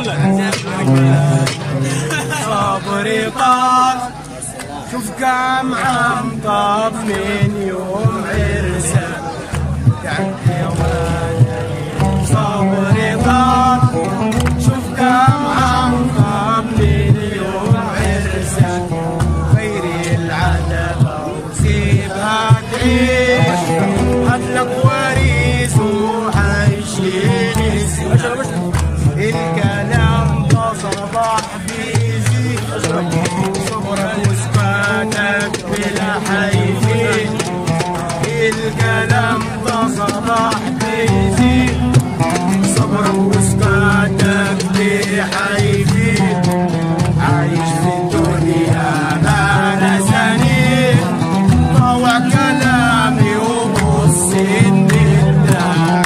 صبري طال شوف كم عم طاب من يوم عرسه يعني يا ولدي صبري طال شوف كم عم طاب من يوم عرسه خير العتبه وسيبها تعيش هاتلك وريث وحيشيل اسمك الكلام ده صباح بيزيد صبرك وثباتك بلا حيفيد الكلام ده صباح بيزيد صبرك وثباتك بلا حيفيد عايش في الدنيا بلا سنين طوع كلامي وبص الندى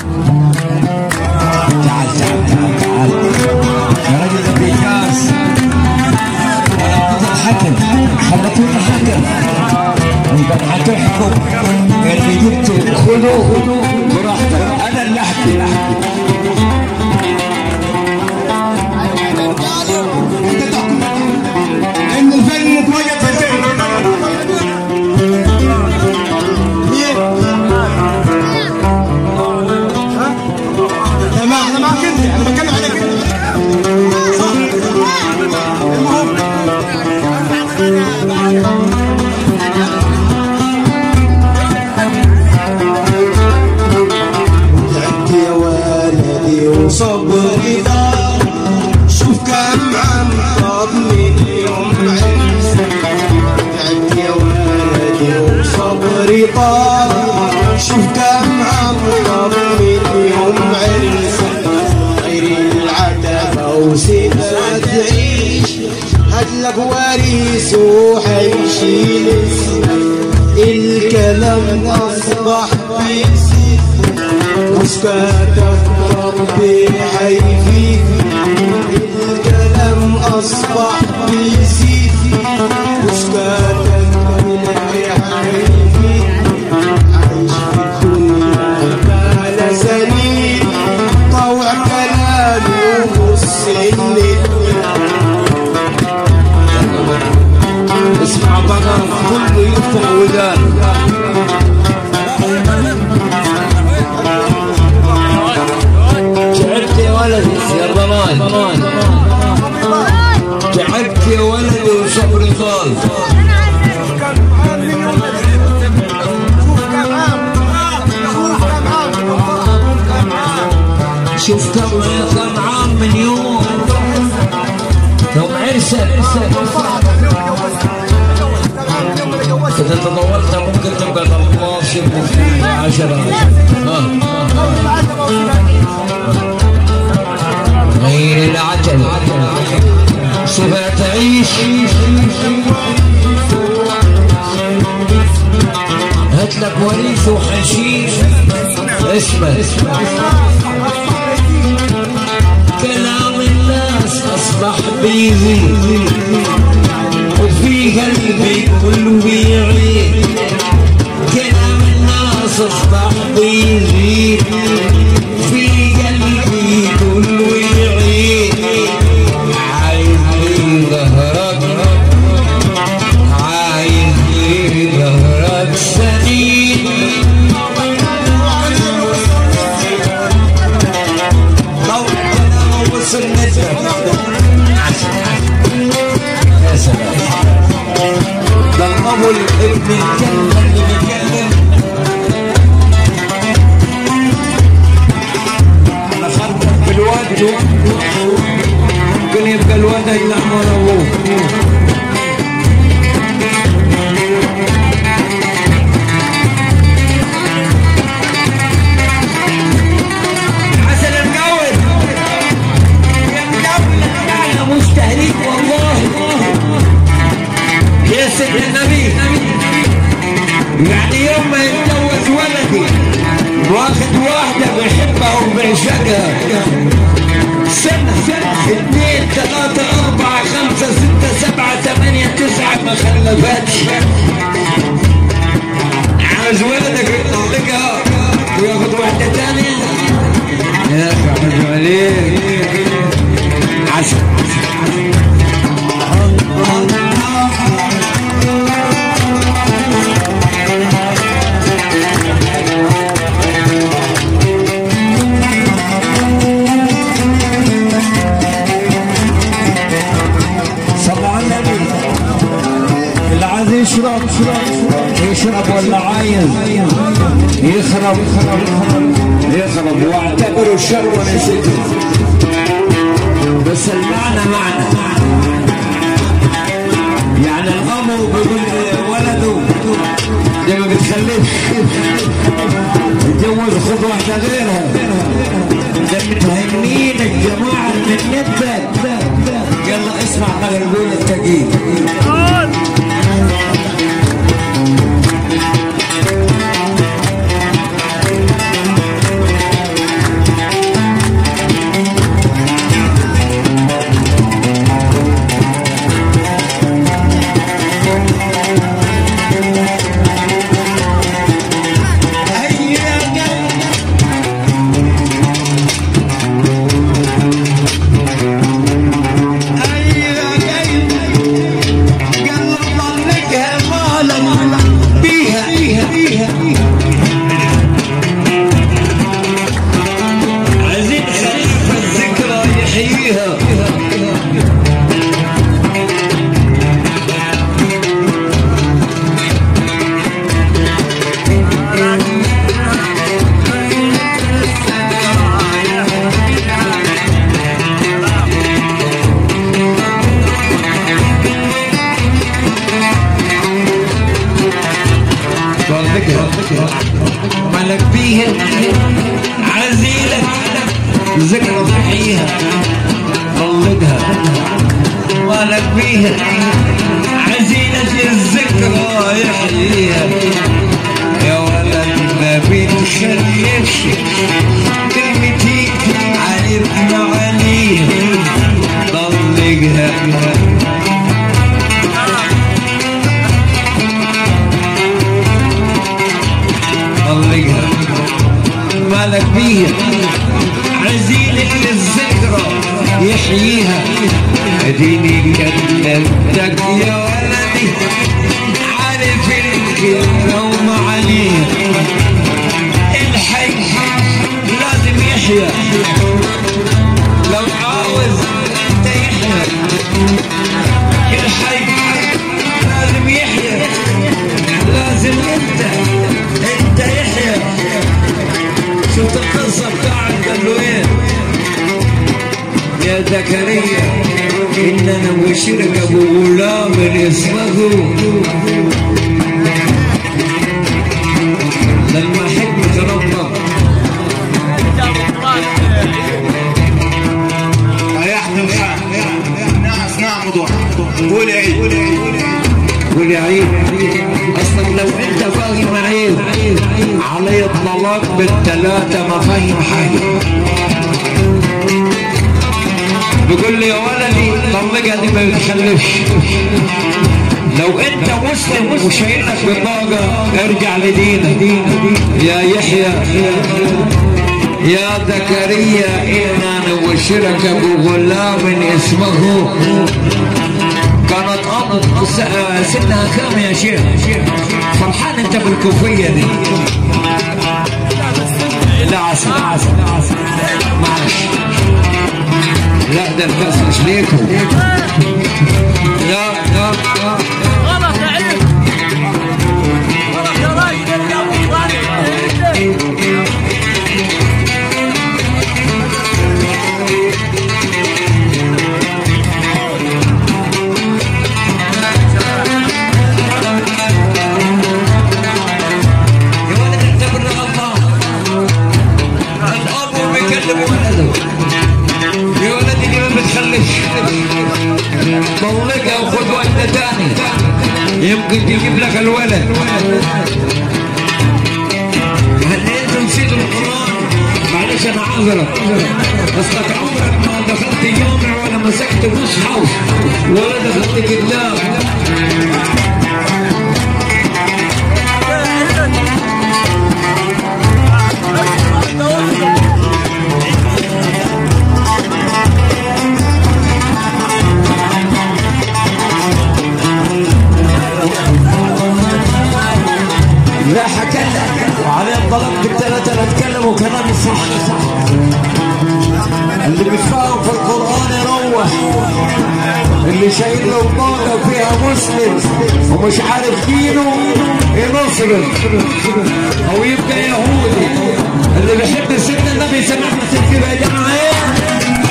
تعال تعال تعال تعال يا رجل البيكاس الحكم خلتوني الحكم يبقى هتحكم اللي جبت خذوه براحتك انا اللي احكي ان الفن متوجد في الفن تمام انا معك انت انا بتكلم عليك انت صح المهم تعبت يا ولدي وصبري ضاع شوف كم عم طاب من يوم عرسك تعبت يا ولدي وصبري طاب شوف كم عم طاب من يوم عرسك غير العتبة وسيبها تعيش هاتلك وريث وحيشيل اسمك الكلام أصبح بيزيد وسكاتك ربي حيفيك الكلام أصبح بيزيد وسكاتك ربي حيفيك عايش في الدنيا بلا سنين طوع كلامي وبص اسمع بقى كله يفتح ودان تعبت يا ولدي يا ضمان تعبت يا ولدي وصبري طال شوف كم كم عام من يوم يوم عرسك إذا تطولت ممكن تبقى 13 10 غير العجل شوفها تعيش هات لك وريث وحشيش اسمع كلام الناس اصبح بيزيد وفي قلبي كله بيعيد كلام الناس اصبح بيزيد في قلبي كله يعيد عايز لي ظهرك عايز لي ظهرك سنين لو كلامه وصل نتفق يا سلام ده الابو الابن الكلب اللي بيتكلم انا خدتك بالواد ممكن يبقى الواد اجنح من ابوه عسل مقود يا مقود انا مستهلك والله يا سيد النبي يعني يوم ما يتجوز ولدي واخد واحدة بيحبها وبيعشقها سنة اثنين ثلاثة أربعة خمسة ستة سبعة ثمانية تسعة ما خلفتش عاوز ولدك يطلقها وياخد واحدة ثانية يا أخي حرام عليك يشرب يشرب ولا عايز يخرب يخرب واعتبروا الشر ونسيته بس المعنى معنى يعني الامر بيقول ولده ده ما بتخلفش اتجوز خد واحده غيرها ده متهمين الجماعه من النت يلا اسمع على القول التقيل عايزين خليفه الذكرى يحييها ملك بيها عزيلة ذكرى تحييها طلقها مالك بيها عزيلة الذكرى يحييها يا ولد ما بتخلفش كلمتي عارف معانيها طلقها طلقها مالك بيها عزيل الذكرى يحييها اديني كلمتك يا ولدي عارف الكلمة ومعانيها الحي لازم يحيا لو عاوز انت يحيا الحي لازم يحيا لازم انت انت يحيى شفت القصة بتاعت قال له ايه يا زكريا اننا بشرك ابو غلام اسمه لما حكمة ربك ريحنا الحال ناس نعم قول عيد قول يا عيد اصلا لو انت فاهم عيب علي الطلاق بالثلاثة ما فاهم حاجة بيقول لي يا ولدي طلقها دي ما بتخلفش لو انت مسلم وشايلك بطاقة ارجع لدينك يا يحيى يا زكريا إنا نبشرك بغلام اسمه كانت أم س- سنها كام يا شيخ فرحان انت بالكوفية دي لا عسل عسل معلش لا ده الكاس مش ليكم لا لا لا غلط يا عيد غلط يا راجل يا ابو طارق يا ولد انت بالله الله الاب بيكلم ولده يا ولدي دي ما بتخلفش طلقها وخد واحده تاني يمكن تجيب لك الولد هل انت نسيت القران معلش انا عذرك اصلك عمرك ما دخلت جامع ولا مسكت مصحف ولا دخلت كتاب لا حكى وعليه ضربت الثلاثة اللي اتكلموا كلام صح اللي بيتفاهم في القرآن يروح اللي شايل له بطاقة فيها مسلم ومش عارف دينه ينصرف او يبقى يهودي اللي بيحب سيدنا النبي سمعنا سيدنا يا جماعه ايه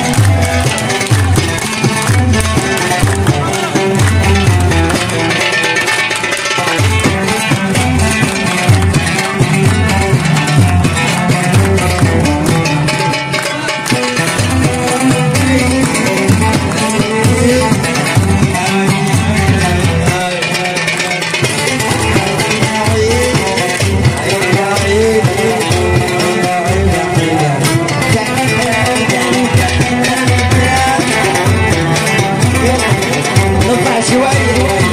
نطلع شوية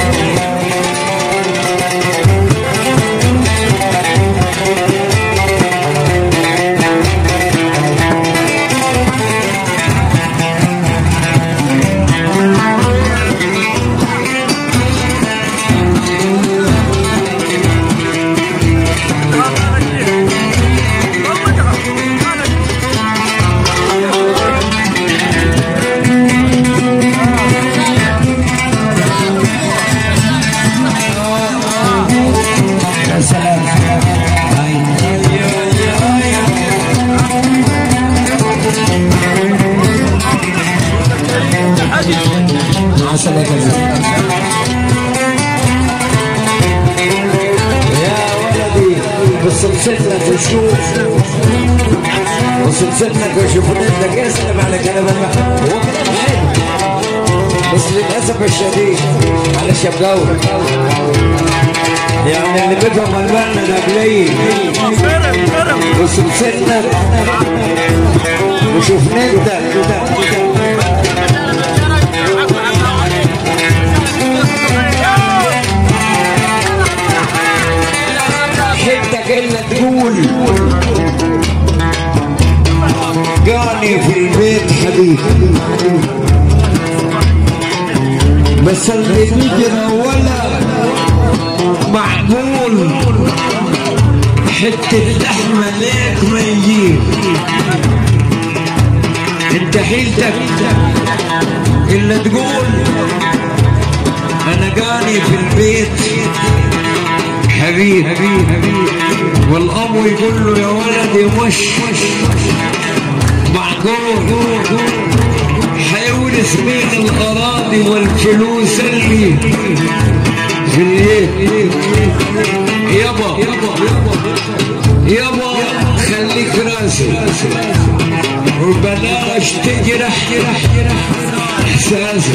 يا سلام هاي. مع السلامة يا ولدي بسلسلتك وشوف بسلسلتك وشوف ولدك اسلم على كلام المحب هو كلام حلو بس للاسف الشديد معلش يا مجاور يعني اللي بيفهم البنا ده قليل وسلسلتك وشوف ندك حدك الا تقول قاني في البيت حبيب بس اللي نجرى ولا معقول حتة لحمة ليك ما يجيب انت حيلتك الا تقول انا قاني في البيت حبيب والاب يقول له يا ولدي مش معقول حيورث بين الاراضي والفلوس اللي في الايه يابا يابا خليك راسي وبلاش تجرح احساسي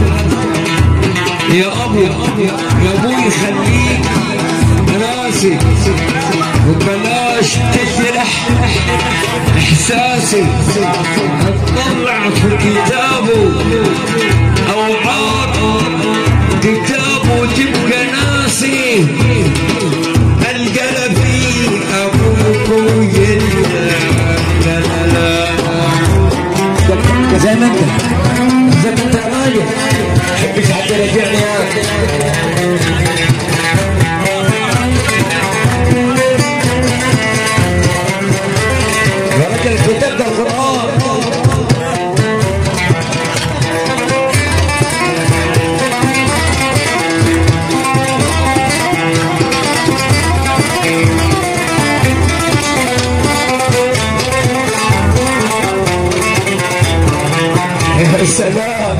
يا ابو يا ابوي خليك راسي وبلاش تجرح احساسي اطلع في كتابه او عار كتابه تبقى ناسي القى فيه ابوك وجدك لا لا لا زي ما انت زي ما انت راجل حبك حتى رجعني يا يا راجل كتاب ده القرآن يا سلام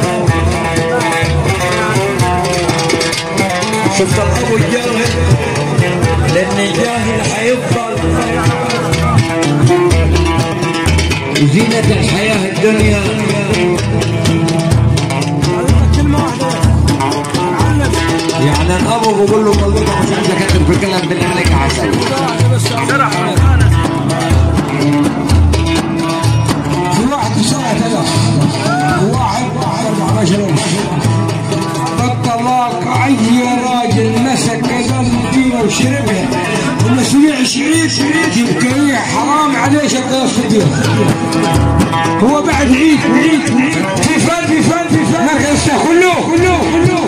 شفت الابو الجاهل لان الجاهل حيفضل زينة الحياة الدنيا يعني الابو بقول له والله مش عايز اكتب في الكلام بالله عليك عسل في واحد بسرعة كذا واحد أربعة عشر بالطلاق أي راجل مسك كذا الدينة وشربها ومسويع شعيب يبقى هي حرام عليه شغال في الدين هو بعد عيد عيد في فن في فن في فن مركز كله كله كله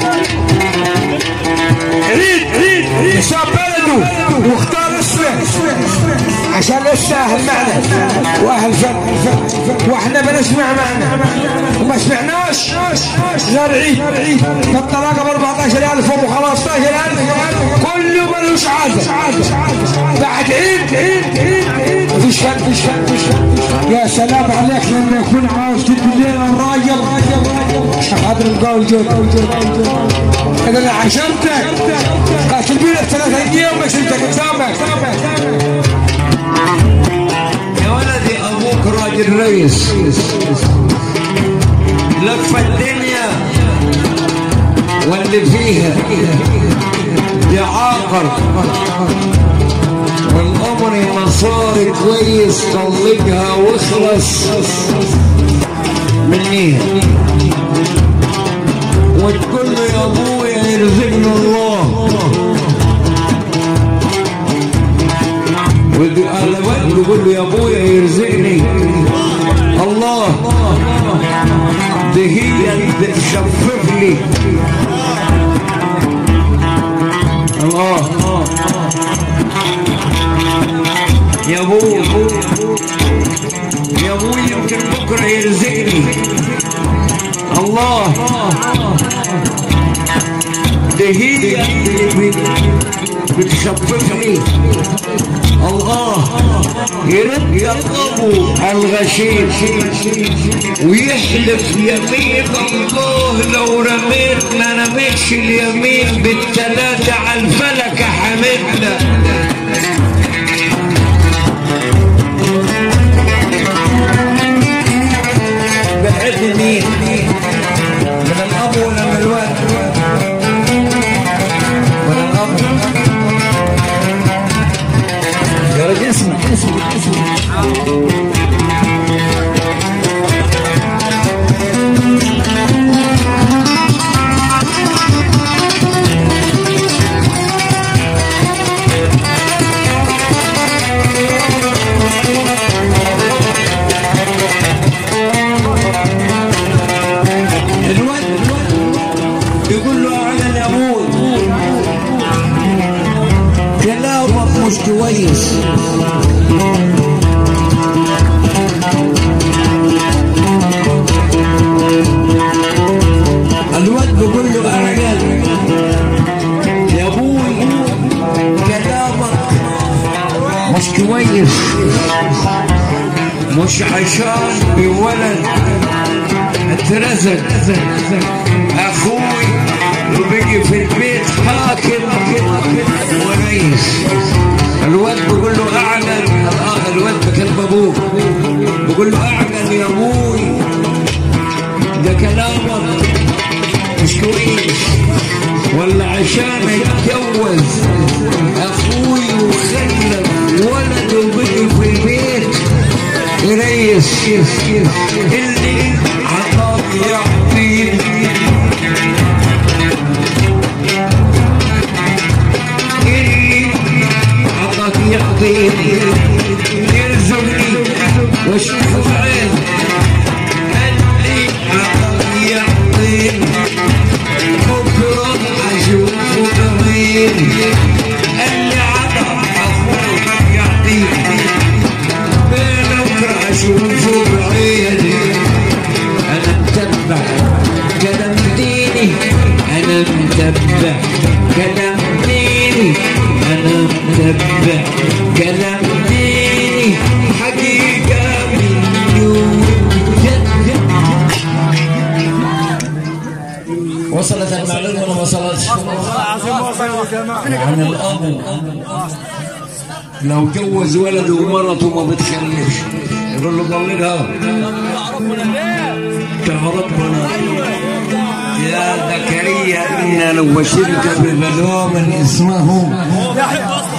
عيد عيد عيد ساب بلده واختار اسمه عشان لسه اهل معنا واهل فن واحنا بنسمع نسمع معنا وما سمعناش غير عيد الطلاقه ب 14000 وب 15000 كله ملوش عاده بعد عيد عيد عيد عيد مفيش فرق مفيش فرق مفيش فرق يا سلام عليك لما يكون عاوز تدي الليل الراجل عشان خاطر القول جود اذا انا عشمتك قاتل بينا بثلاثة ايام بس انت قدامك يا ولدي ابوك راجل رئيس لف الدنيا واللي فيها يعاقر والامر ما صار كويس طلقها واخلص منيها وتقول له يا ابويا يرزقنا الله وعلى وقت يقول له يا ابويا يرزقني الله ده هي اللي بتخفف لي الله يا ابو يا ابو يمكن بكره يرزقني الله ده هي اللي بت- بتخفف لي الله يرد يقبو الغشيم ويحلف يمين الله لو رميت ما رميتش اليمين بالتلاتة على الفلك حمدنا بعد مين من الاب ولا من الوالد من الاب يا رجل اسمع اسمع اسمع الواد يقول له اعلن يا ابوي كلامك مش كويس الواد بيقول له اعلن يا ابوي كلامك مش كويس مش عشان بولد اترزق اخوي وبقي في البيت حاكم ورئيس الواد بيقول له اعلن الأخ الواد بكلم ابوه بيقول له اعلن يا ابوي ده كلامك مش كويس ولا عشان اتجوز اخوي وخلف ولد وبقي في البيت ريس اللي عطاك يعطيني اللي عطاك يعطيني يرزقني واشوف عين اللي عطاك يعطيني بكره اشوفه بعين اللي عطاك اخوك يعطيني بكره اشوفه بعيني انا متبع كلام ديني انا متبع كلام ديني انا متبع كلام ديني حقيقه من يوم وصلت المعلومه ولا ما وصلتش؟ عن الاب لو جوز ولده ومرته ما بتخلفش يقول له طلقها ربنا يا زكريا إنا نبشرك بغلام اسمه